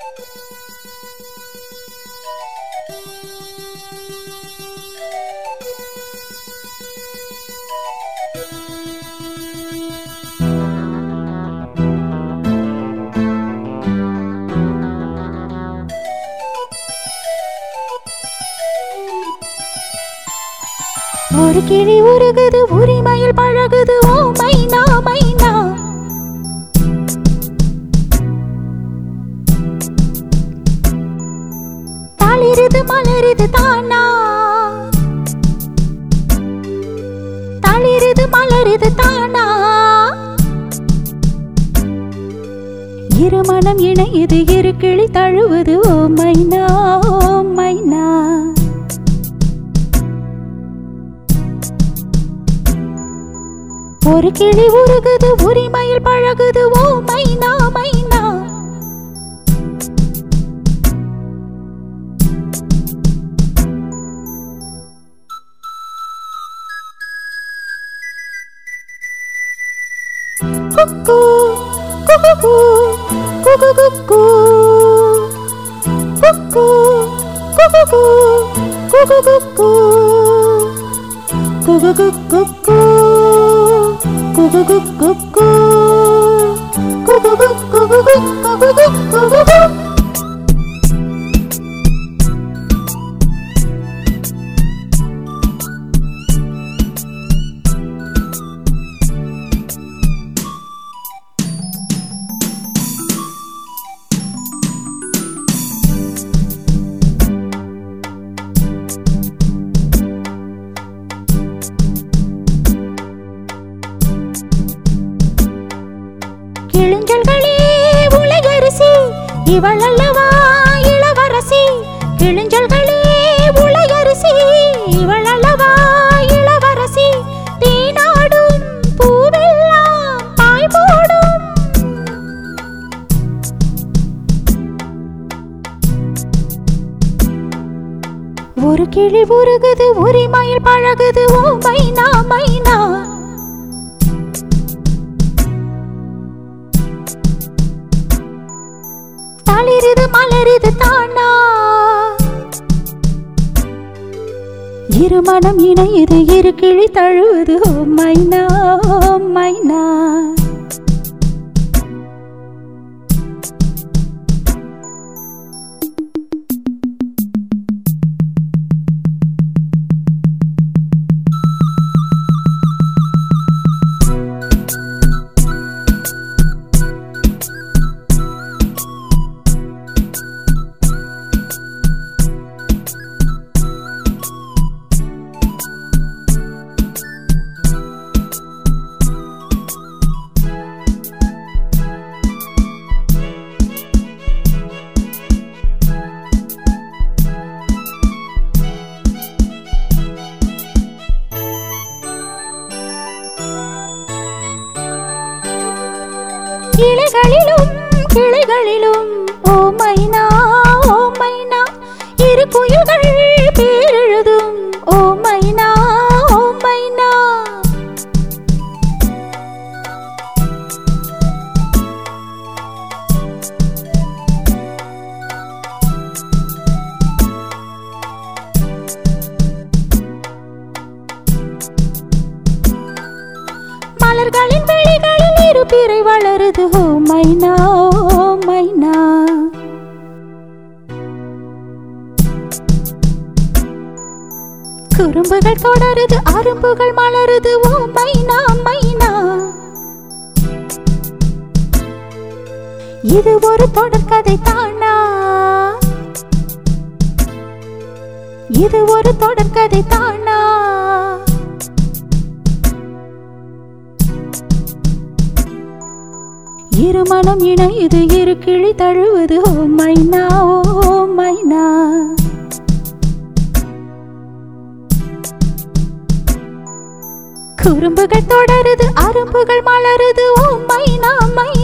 ஒரு கிளி உருகுது உரிமையில் பழகுது ஓ மைனா மைனா தளிருது மலருது தானா தளிருது மலருது தானா இருமணம் இணையுது இரு கிளி தழுவுது ஓ மைனா ஓ மைனா ஒரு கிளி உருகுது உரிமையில் பழகுது ஓ மைனா மைனா குக்கு குகுகு குகுகுக்கு குக்கு குகுகு குகுகுக்கு குகுகுக்குக்கு குகுகுக்குக்கு குகுகுக்குகுகுகுகுகுகுகு கிழிஞ்சல்களே உலகரிசி இவள் அல்லவா இளவரசி கிழிஞ்சல்களே உலகரிசி இவள் அல்லவா இளவரசி தேனாடும் பூவெல்லாம் பாய் போடும் ஒரு கிளி உருகுது உரிமையில் பழகுது ஓ மைனா மைனா தளிருது மலருது தானா இருமணம் இணையுது இரு கிளி தழுவுது ஓ மைனா ஓ மைனா இலைகளிலும் கிளைகளிலும் ஓ மைனா ஓ மைனா இரு குயில்கள் பேரெழுதும் ஓ மைனா ஓ மைனா மலர்களின் வெளிகளில் இரு பிறை வளருது ஓ மைனா ஓ மைனா குறும்புகள் தொடருது அரும்புகள் மலருது ஓ மைனா மைனா இது ஒரு தொடர்கதை தானா இது ஒரு தொடர்கதை தானா இருமணம் இணையுது இரு கிளி தழுவுது ஓ மைனா ஓ மைனா குறும்புகள் தொடருது அரும்புகள் மலருது ஓ மைனா மைனா